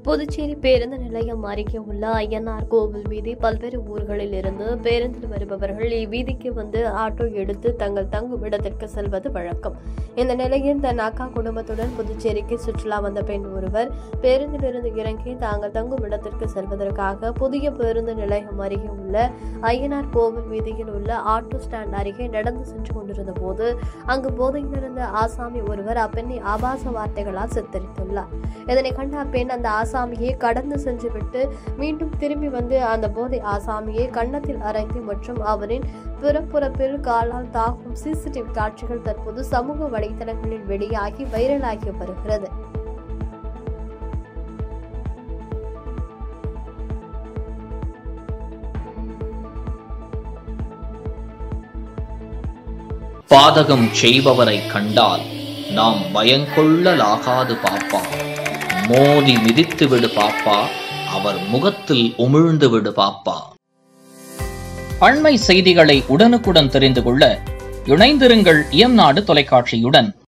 புதுச்சேரி பேருந்து நிலையம் அருகே உள்ள ஐயனார் கோவில் வீதி பல்வேறு ஊர்களில் இருந்து பேருந்தில் வருபவர்கள் இவ்வீதிக்கு வந்து ஆட்டோ எடுத்து தங்கள் தங்கும் இடத்திற்கு செல்வது வழக்கம் இந்த நிலையில் தன் அக்கா குடும்பத்துடன் புதுச்சேரிக்கு சுற்றுலா வந்த பெண் ஒருவர் பேருந்திலிருந்து இறங்கி தாங்கள் தங்கும் இடத்திற்கு செல்வதற்காக புதிய பேருந்து நிலையம் அருகே உள்ள ஐயனார் கோவில் வீதியில் உள்ள ஆட்டோ ஸ்டாண்ட் அருகே நடந்து சென்று கொண்டிருந்த போது அங்கு போதையில் இருந்த ஆசாமி ஒருவர் அப்பெண்ணை ஆபாச வார்த்தைகளால் சித்தரித்துள்ளார் இதனை கண்ட அப்பெண் அந்த ஆசாமியை கடந்து சென்றுவிட்டு மீண்டும் திரும்பி வந்து அந்த போதை ஆசாமியை கன்னத்தில் அரைந்து மற்றும் அவரின் பிறப்புறப்பில் காலால் தாக்கும் சிசிடிவி காட்சிகள் தற்போது சமூக வலைதளங்களில் வெளியாகி வைரலாகி வருகிறது பாதகம் செய்பவரை கண்டால் நாம் பயங்கொள்ளலாகாது பாப்பா மோதி மிதித்து விடு பாப்பா அவர் முகத்தில் உமிழ்ந்து விடு பாப்பா அண்மை செய்திகளை உடனுக்குடன் தெரிந்து கொள்ள இணைந்திருங்கள் இயம்நாடு தொலைக்காட்சியுடன்